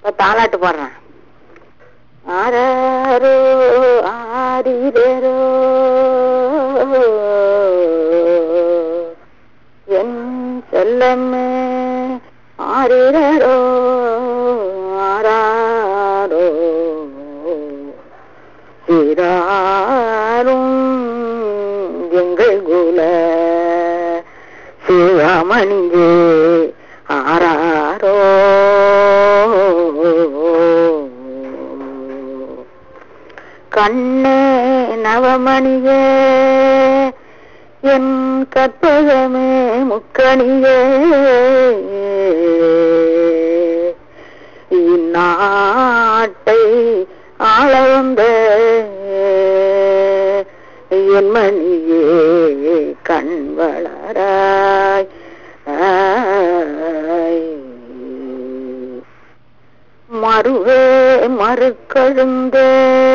இப்ப தாலாட்டு பாடுறேன் ஆராரோ ஆரிரோ என் செல்லம்மே ஆரிரோ ஆராரோ சீராரும் எங்கள் குல சிவமணியே ஆராரோ கண்ணே நவமணியே என் கற்பகமே முக்கணியே இந்நாட்டை ஆள வந்த என் மணியே கண் வளராய் ஆய். மறுவே மறுக்கழுந்தே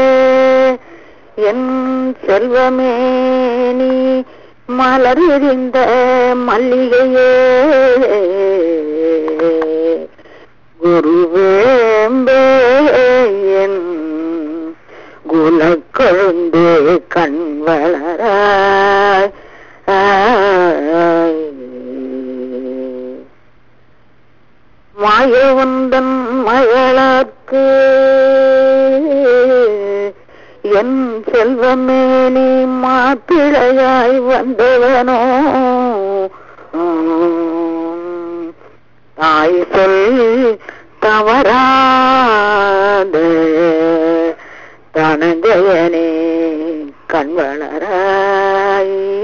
என் செல்வமே நீ மலர் எறிந்த மல்லிகையே குருவேம்பே என் குலக்கொழுந்தே கண் வளராய் ஆய். மாயவந்தன் மயளாக்கு என் செல்வமே நீ மாப்பிளையாய் வந்தவனோ தாய் சொல் தவறாத தனஞ்சயனே கண் வளராய்